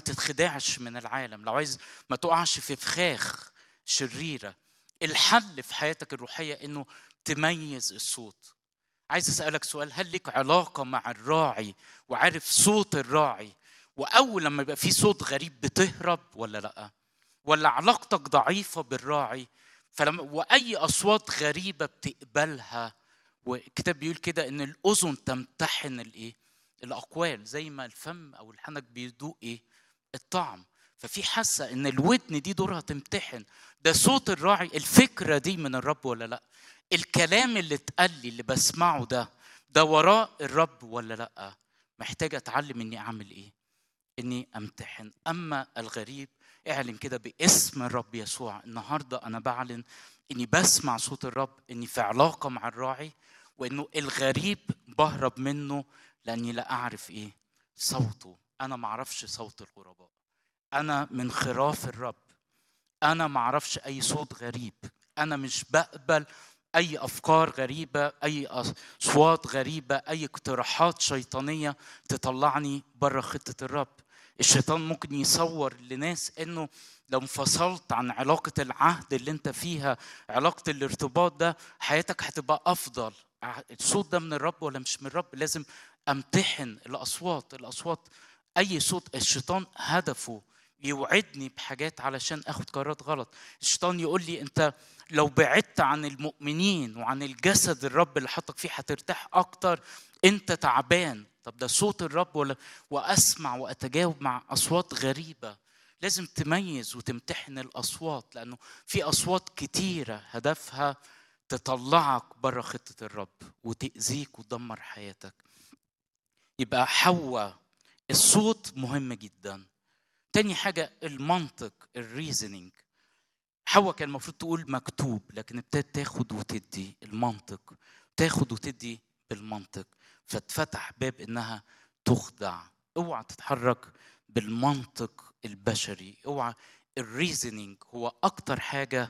تتخدعش من العالم لو عايز ما تقعش في فخاخ شريره الحل في حياتك الروحيه انه تميز الصوت عايز اسالك سؤال هل لك علاقه مع الراعي وعارف صوت الراعي واول لما يبقى في صوت غريب بتهرب ولا لا ولا علاقتك ضعيفه بالراعي فلما واي اصوات غريبه بتقبلها والكتاب بيقول كده ان الاذن تمتحن الايه الاقوال زي ما الفم او الحنك بيدوق ايه الطعم ففي حاسه ان الودن دي دورها تمتحن ده صوت الراعي الفكره دي من الرب ولا لا الكلام اللي اتقال لي اللي بسمعه ده ده وراء الرب ولا لا محتاج اتعلم اني اعمل ايه اني امتحن اما الغريب اعلن كده باسم الرب يسوع النهارده انا بعلن اني بسمع صوت الرب اني في علاقه مع الراعي وانه الغريب بهرب منه لاني لا اعرف ايه صوته انا ما اعرفش صوت الغرباء انا من خراف الرب انا ما اعرفش اي صوت غريب انا مش بقبل اي افكار غريبه اي اصوات غريبه اي اقتراحات شيطانيه تطلعني بره خطه الرب الشيطان ممكن يصور لناس انه لو انفصلت عن علاقه العهد اللي انت فيها علاقه الارتباط ده حياتك هتبقى افضل الصوت ده من الرب ولا مش من الرب لازم امتحن الاصوات الاصوات اي صوت الشيطان هدفه يوعدني بحاجات علشان اخد قرارات غلط الشيطان يقول لي انت لو بعدت عن المؤمنين وعن الجسد الرب اللي حطك فيه هترتاح اكتر انت تعبان طب ده صوت الرب ولا واسمع واتجاوب مع اصوات غريبه لازم تميز وتمتحن الاصوات لانه في اصوات كتيره هدفها تطلعك بره خطه الرب وتاذيك وتدمر حياتك يبقى حواء الصوت مهم جدا تاني حاجة المنطق الريزنينج حواء كان المفروض تقول مكتوب لكن ابتدت تاخد وتدي المنطق تاخد وتدي بالمنطق فاتفتح باب انها تخدع اوعى تتحرك بالمنطق البشري اوعى الريزنينج هو اكتر حاجة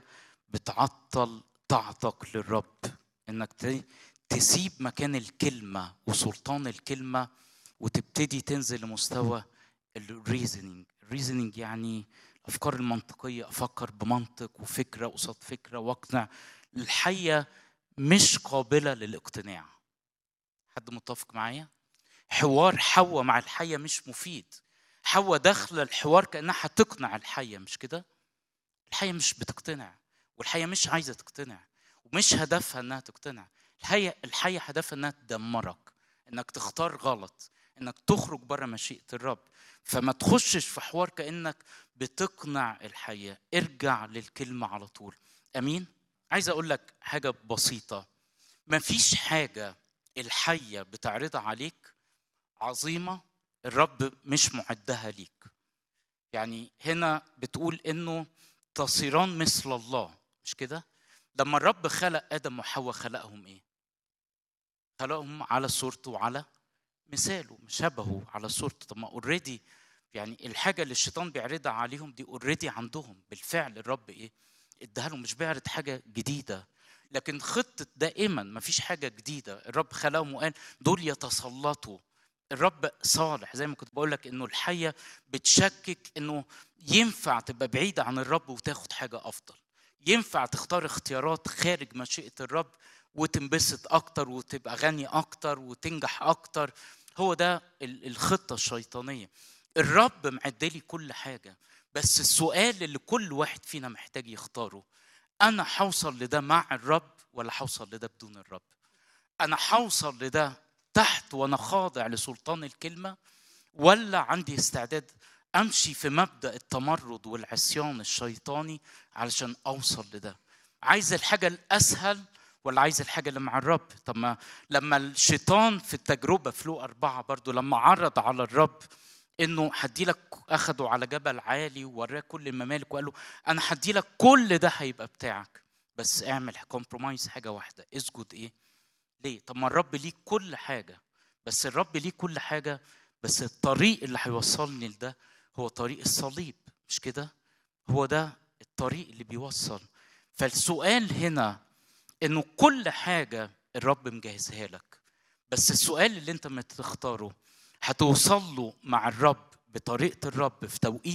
بتعطل طاعتك للرب انك تسيب مكان الكلمة وسلطان الكلمة وتبتدي تنزل لمستوى الريزنينج الريزنينج يعني الافكار المنطقيه افكر بمنطق وفكره قصاد فكره واقنع الحيه مش قابله للاقتناع حد متفق معايا حوار حواء مع الحيه مش مفيد حواء داخله الحوار كانها هتقنع الحيه مش كده الحيه مش بتقتنع والحيه مش عايزه تقتنع ومش هدفها انها تقتنع الحيه الحيه هدفها انها تدمرك انك تختار غلط انك تخرج بره مشيئه الرب فما تخشش في حوار كانك بتقنع الحياه ارجع للكلمه على طول امين عايز اقول لك حاجه بسيطه ما فيش حاجه الحيه بتعرضها عليك عظيمه الرب مش معدها ليك يعني هنا بتقول انه تصيران مثل الله مش كده لما الرب خلق ادم وحواء خلقهم ايه خلقهم على صورته وعلى مثاله شبهه على صورته طب ما اوريدي يعني الحاجه اللي الشيطان بيعرضها عليهم دي اوريدي عندهم بالفعل الرب ايه اداها لهم مش بيعرض حاجه جديده لكن خطه دائما ما فيش حاجه جديده الرب خلقهم وقال دول يتسلطوا الرب صالح زي ما كنت بقول لك انه الحيه بتشكك انه ينفع تبقى بعيده عن الرب وتاخد حاجه افضل ينفع تختار اختيارات خارج مشيئه الرب وتنبسط اكتر وتبقى غني اكتر وتنجح اكتر هو ده الخطه الشيطانيه الرب معدلي كل حاجه بس السؤال اللي كل واحد فينا محتاج يختاره انا هوصل لده مع الرب ولا هوصل لده بدون الرب انا هوصل لده تحت وانا خاضع لسلطان الكلمه ولا عندي استعداد امشي في مبدا التمرد والعصيان الشيطاني علشان اوصل لده عايز الحاجه الاسهل ولا عايز الحاجه اللي مع الرب طب ما لما الشيطان في التجربه في لو أربعة برضو لما عرض على الرب انه هدي لك اخده على جبل عالي ووراه كل الممالك وقال له انا هدي لك كل ده هيبقى بتاعك بس اعمل كومبرومايز حاجه واحده اسجد ايه ليه طب ما الرب ليه كل حاجه بس الرب ليه كل حاجه بس الطريق اللي هيوصلني لده هو طريق الصليب مش كده هو ده الطريق اللي بيوصل فالسؤال هنا انه كل حاجه الرب مجهزها لك بس السؤال اللي انت ما تختاره هتوصل له مع الرب بطريقه الرب في توقيت